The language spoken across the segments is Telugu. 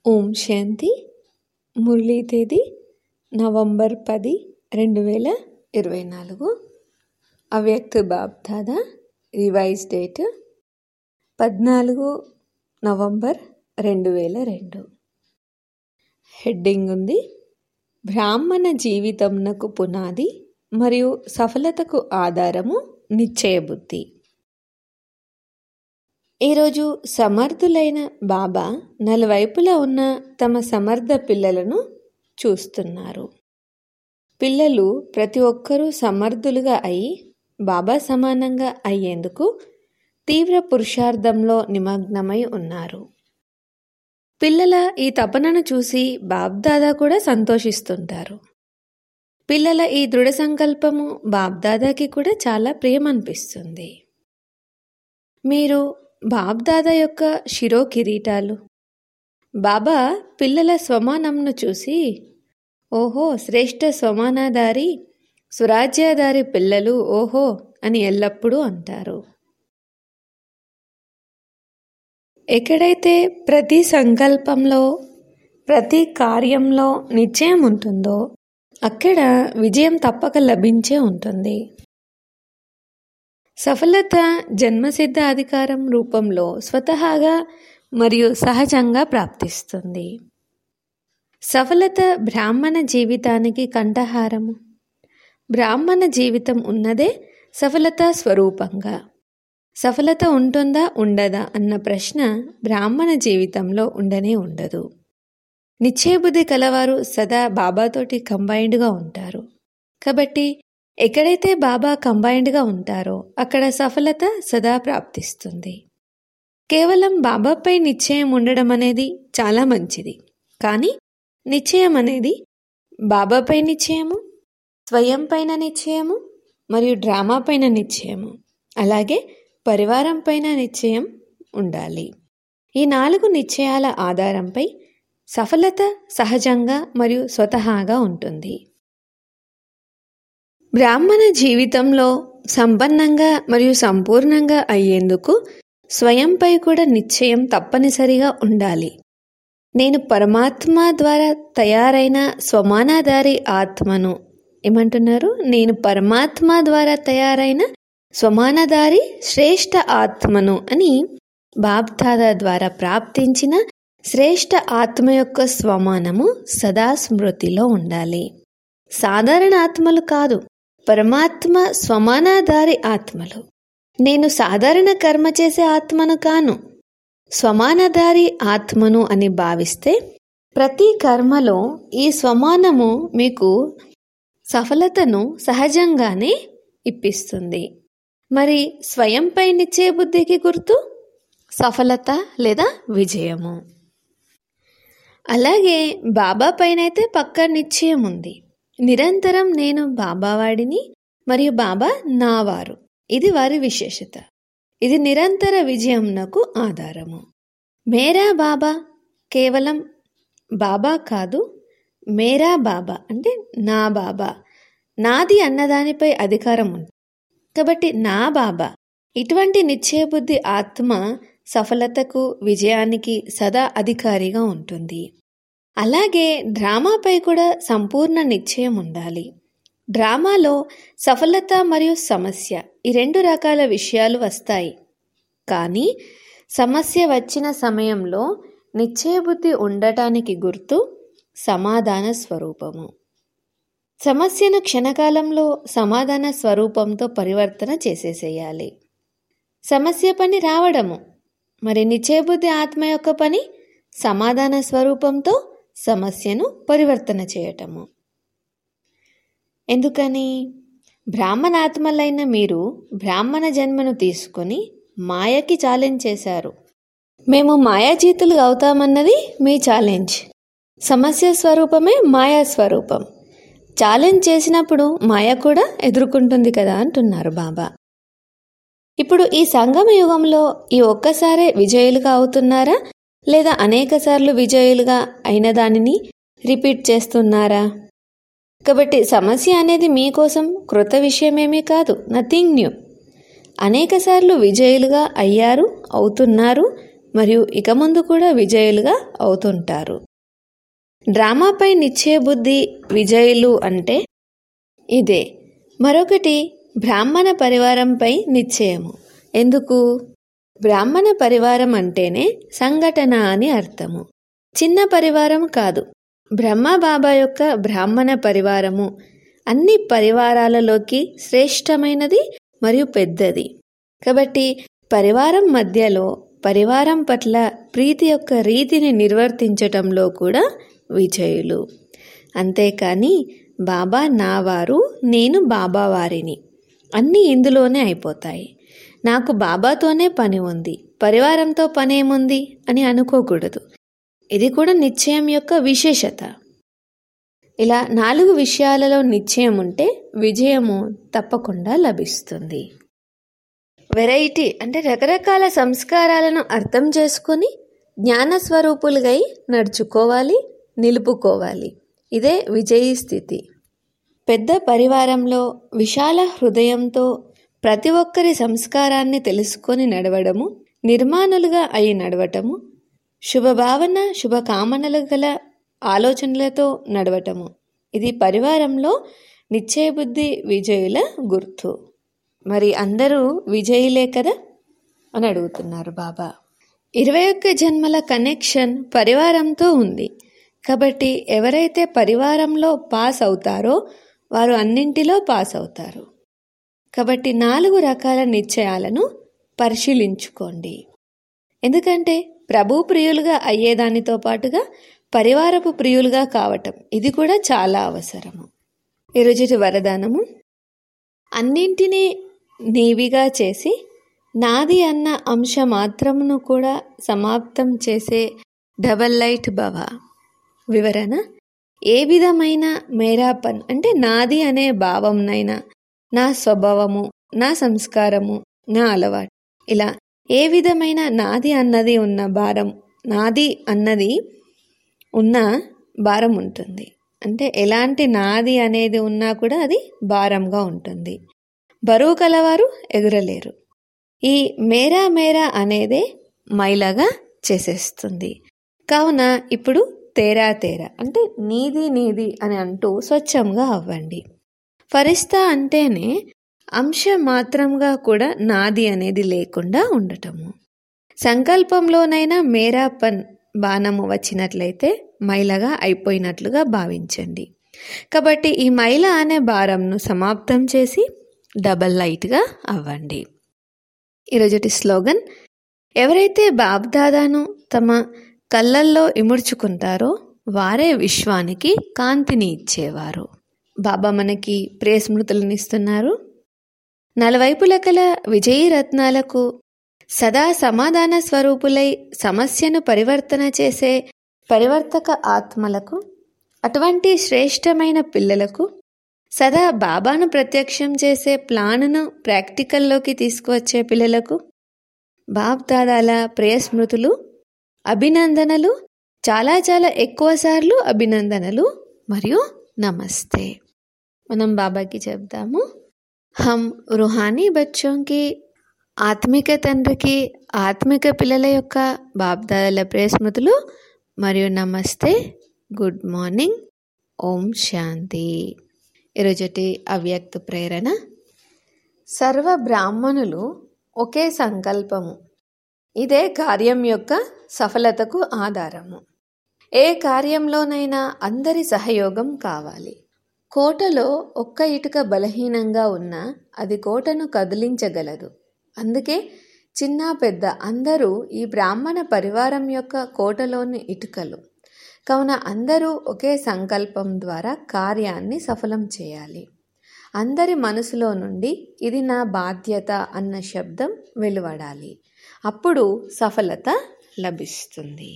ఓం శాంతి మురళీ తేదీ నవంబర్ పది రెండు వేల ఇరవై నాలుగు అవ్యక్త బాబ్దాదా రివైజ్ డేట్ పద్నాలుగు నవంబర్ రెండు వేల రెండు హెడ్డింగ్ ఉంది బ్రాహ్మణ జీవితంనకు పునాది మరియు సఫలతకు ఆధారము నిశ్చయబుద్ధి ఈరోజు సమర్థులైన బాబా నలువైపులా ఉన్న తమ సమర్థ పిల్లలను చూస్తున్నారు పిల్లలు ప్రతి ఒక్కరూ సమర్థులుగా అయి బాబా సమానంగా అయ్యేందుకు తీవ్ర పురుషార్థంలో నిమగ్నమై ఉన్నారు పిల్లల ఈ తపనను చూసి బాబ్దాదా కూడా సంతోషిస్తుంటారు పిల్లల ఈ దృఢ సంకల్పము బాబ్దాదాకి కూడా చాలా ప్రియమనిపిస్తుంది మీరు బాబ్దాదా యొక్క శిరో కిరీటాలు బాబా పిల్లల స్వమానంను చూసి ఓహో శ్రేష్ఠ స్వమానాదారి స్వరాజ్యాదారి పిల్లలు ఓహో అని ఎల్లప్పుడూ అంటారు ఎక్కడైతే ప్రతి సంకల్పంలో ప్రతి కార్యంలో నిశ్చయం ఉంటుందో అక్కడ విజయం తప్పక లభించే ఉంటుంది సఫలత జన్మసిద్ధ అధికారం రూపంలో స్వతహాగా మరియు సహజంగా ప్రాప్తిస్తుంది సఫలత బ్రాహ్మణ జీవితానికి కంఠహారము బ్రాహ్మణ జీవితం ఉన్నదే సఫలత స్వరూపంగా సఫలత ఉంటుందా ఉండదా అన్న ప్రశ్న బ్రాహ్మణ జీవితంలో ఉండనే ఉండదు నిశ్చయబుద్ధి కలవారు సదా బాబాతోటి కంబైన్డ్గా ఉంటారు కాబట్టి ఎక్కడైతే బాబా కంబైన్డ్గా ఉంటారో అక్కడ సఫలత సదా ప్రాప్తిస్తుంది కేవలం బాబాపై నిశ్చయం ఉండడం అనేది చాలా మంచిది కానీ నిశ్చయం అనేది బాబాపై నిశ్చయము స్వయం పైన నిశ్చయము మరియు డ్రామా పైన నిశ్చయము అలాగే పరివారం పైన నిశ్చయం ఉండాలి ఈ నాలుగు నిశ్చయాల ఆధారంపై సఫలత సహజంగా మరియు స్వతహాగా ఉంటుంది బ్రాహ్మణ జీవితంలో సంపన్నంగా మరియు సంపూర్ణంగా అయ్యేందుకు స్వయంపై కూడా నిశ్చయం తప్పనిసరిగా ఉండాలి నేను పరమాత్మ ద్వారా తయారైన స్వమానాధారి ఆత్మను ఏమంటున్నారు నేను పరమాత్మ ద్వారా తయారైన స్వమానధారి శ్రేష్ఠ ఆత్మను అని బాబ్దాదా ద్వారా ప్రాప్తించిన శ్రేష్ఠ ఆత్మ యొక్క స్వమానము సదా స్మృతిలో ఉండాలి సాధారణ ఆత్మలు కాదు పరమాత్మ స్వమానాధారి ఆత్మలు నేను సాధారణ కర్మ చేసే ఆత్మను కాను స్వమానధారి ఆత్మను అని భావిస్తే ప్రతి కర్మలో ఈ స్వమానము మీకు సఫలతను సహజంగానే ఇప్పిస్తుంది మరి స్వయంపై నిచ్చే బుద్ధికి గుర్తు సఫలత లేదా విజయము అలాగే బాబా పైనైతే పక్క నిశ్చయం ఉంది నిరంతరం నేను బాబావాడిని మరియు బాబా నావారు ఇది వారి విశేషత ఇది నిరంతర విజయంనకు ఆధారము మేరా బాబా కేవలం బాబా కాదు మేరా బాబా అంటే నా బాబా నాది అన్నదానిపై అధికారం ఉంది కాబట్టి నా బాబా ఇటువంటి నిశ్చయబుద్ధి ఆత్మ సఫలతకు విజయానికి సదా అధికారిగా ఉంటుంది అలాగే డ్రామాపై కూడా సంపూర్ణ నిశ్చయం ఉండాలి డ్రామాలో సఫలత మరియు సమస్య ఈ రెండు రకాల విషయాలు వస్తాయి కానీ సమస్య వచ్చిన సమయంలో నిశ్చయబుద్ధి ఉండటానికి గుర్తు సమాధాన స్వరూపము సమస్యను క్షణకాలంలో సమాధాన స్వరూపంతో పరివర్తన చేసేసేయాలి సమస్య పని రావడము మరి నిశ్చయబుద్ధి ఆత్మ యొక్క పని సమాధాన స్వరూపంతో సమస్యను పరివర్తన చేయటము ఎందుకని బ్రాహ్మణాత్మలైన మీరు బ్రాహ్మణ జన్మను తీసుకొని మాయకి ఛాలెంజ్ చేశారు మేము మాయాజీతులు అవుతామన్నది మీ ఛాలెంజ్ సమస్య స్వరూపమే మాయా స్వరూపం ఛాలెంజ్ చేసినప్పుడు మాయ కూడా ఎదుర్కొంటుంది కదా అంటున్నారు బాబా ఇప్పుడు ఈ సంగమ యుగంలో ఈ ఒక్కసారే విజయులుగా అవుతున్నారా లేదా అనేకసార్లు విజయులుగా అయిన దానిని రిపీట్ చేస్తున్నారా కాబట్టి సమస్య అనేది మీకోసం కృత విషయమేమీ కాదు నథింగ్ న్యూ అనేకసార్లు విజయులుగా అయ్యారు అవుతున్నారు మరియు ఇక ముందు కూడా విజయులుగా అవుతుంటారు డ్రామాపై నిశ్చయబుద్ధి విజయులు అంటే ఇదే మరొకటి బ్రాహ్మణ పరివారంపై నిశ్చయము ఎందుకు బ్రాహ్మణ పరివారం అంటేనే సంఘటన అని అర్థము చిన్న పరివారం కాదు బ్రహ్మ బాబా యొక్క బ్రాహ్మణ పరివారము అన్ని పరివారాలలోకి శ్రేష్టమైనది మరియు పెద్దది కాబట్టి పరివారం మధ్యలో పరివారం పట్ల ప్రీతి యొక్క రీతిని నిర్వర్తించటంలో కూడా విజయులు అంతేకాని బాబా నావారు నేను బాబా వారిని అన్నీ ఇందులోనే అయిపోతాయి నాకు బాబాతోనే పని ఉంది పరివారంతో పనేముంది అని అనుకోకూడదు ఇది కూడా నిశ్చయం యొక్క విశేషత ఇలా నాలుగు విషయాలలో నిశ్చయం ఉంటే విజయము తప్పకుండా లభిస్తుంది వెరైటీ అంటే రకరకాల సంస్కారాలను అర్థం చేసుకొని జ్ఞానస్వరూపులుగై నడుచుకోవాలి నిలుపుకోవాలి ఇదే విజయీ స్థితి పెద్ద పరివారంలో విశాల హృదయంతో ప్రతి ఒక్కరి సంస్కారాన్ని తెలుసుకొని నడవడము నిర్మాణులుగా అయి నడవటము శుభభావన శుభకామనలు గల ఆలోచనలతో నడవటము ఇది పరివారంలో నిశ్చయబుద్ధి విజయుల గుర్తు మరి అందరూ విజయులే కదా అని అడుగుతున్నారు బాబా ఇరవై ఒక్క జన్మల కనెక్షన్ పరివారంతో ఉంది కాబట్టి ఎవరైతే పరివారంలో పాస్ అవుతారో వారు అన్నింటిలో పాస్ అవుతారు కాబట్టి నాలుగు రకాల నిశ్చయాలను పరిశీలించుకోండి ఎందుకంటే ప్రభు ప్రియులుగా అయ్యేదానితో పాటుగా పరివారపు ప్రియులుగా కావటం ఇది కూడా చాలా అవసరము ఈరోజు వరదానము అన్నింటినీ నీవిగా చేసి నాది అన్న అంశ మాత్రమును కూడా సమాప్తం చేసే డబల్ లైట్ భవ వివరణ ఏ విధమైన మేరాపన్ అంటే నాది అనే భావంనైనా నా స్వభావము నా సంస్కారము నా అలవాటు ఇలా ఏ విధమైన నాది అన్నది ఉన్న భారం నాది అన్నది ఉన్న భారం ఉంటుంది అంటే ఎలాంటి నాది అనేది ఉన్నా కూడా అది భారంగా ఉంటుంది బరువు కలవారు ఎగురలేరు ఈ మేరా మేరా అనేదే మైలాగా చేసేస్తుంది కావున ఇప్పుడు తేరా తేరా అంటే నీది నీది అని అంటూ స్వచ్ఛంగా అవ్వండి ఫరిస్తా అంటేనే అంశ మాత్రంగా కూడా నాది అనేది లేకుండా ఉండటము సంకల్పంలోనైనా మేరా పన్ బాణము వచ్చినట్లయితే మైలగా అయిపోయినట్లుగా భావించండి కాబట్టి ఈ మైల అనే భారంను సమాప్తం చేసి డబల్ లైట్గా అవ్వండి ఈరోజుటి స్లోగన్ ఎవరైతే బాబ్దాదాను తమ కళ్ళల్లో ఇముడ్చుకుంటారో వారే విశ్వానికి కాంతిని ఇచ్చేవారు బాబా మనకి ప్రియ స్మృతులను ఇస్తున్నారు నలువైపుల కల విజయీ రత్నాలకు సదా సమాధాన స్వరూపులై సమస్యను పరివర్తన చేసే పరివర్తక ఆత్మలకు అటువంటి శ్రేష్టమైన పిల్లలకు సదా బాబాను ప్రత్యక్షం చేసే ప్లాన్ను ప్రాక్టికల్లోకి తీసుకువచ్చే పిల్లలకు బాబ్ దాదాల ప్రియస్మృతులు అభినందనలు చాలా చాలా ఎక్కువసార్లు అభినందనలు మరియు నమస్తే మనం బాబాకి చెప్దాము హమ్ రుహానీ బచ్చోంకి ఆత్మిక తండ్రికి ఆత్మిక పిల్లల యొక్క బాబ్దాదాల ప్రియస్మృతులు మరియు నమస్తే గుడ్ మార్నింగ్ ఓం శాంతి ఈరోజుటి అవ్యక్త ప్రేరణ సర్వ బ్రాహ్మణులు ఒకే సంకల్పము ఇదే కార్యం యొక్క సఫలతకు ఆధారము ఏ కార్యంలోనైనా అందరి సహయోగం కావాలి కోటలో ఒక్క ఇటుక బలహీనంగా ఉన్నా అది కోటను కదిలించగలదు అందుకే చిన్న పెద్ద అందరూ ఈ బ్రాహ్మణ పరివారం యొక్క కోటలోని ఇటుకలు కావున అందరూ ఒకే సంకల్పం ద్వారా కార్యాన్ని సఫలం చేయాలి అందరి మనసులో నుండి ఇది నా బాధ్యత అన్న శబ్దం వెలువడాలి అప్పుడు సఫలత లభిస్తుంది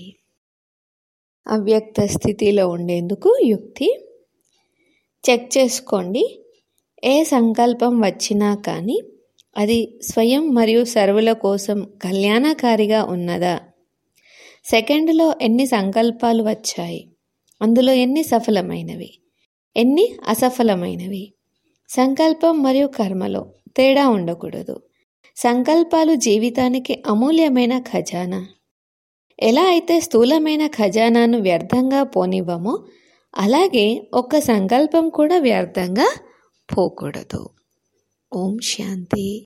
అవ్యక్త స్థితిలో ఉండేందుకు యుక్తి చెక్ చేసుకోండి ఏ సంకల్పం వచ్చినా కానీ అది స్వయం మరియు సర్వుల కోసం కళ్యాణకారిగా ఉన్నదా సెకండ్లో ఎన్ని సంకల్పాలు వచ్చాయి అందులో ఎన్ని సఫలమైనవి ఎన్ని అసఫలమైనవి సంకల్పం మరియు కర్మలో తేడా ఉండకూడదు సంకల్పాలు జీవితానికి అమూల్యమైన ఖజానా ఎలా అయితే స్థూలమైన ఖజానాను వ్యర్థంగా పోనివ్వమో అలాగే ఒక్క సంకల్పం కూడా వ్యర్థంగా పోకూడదు ఓం శాంతి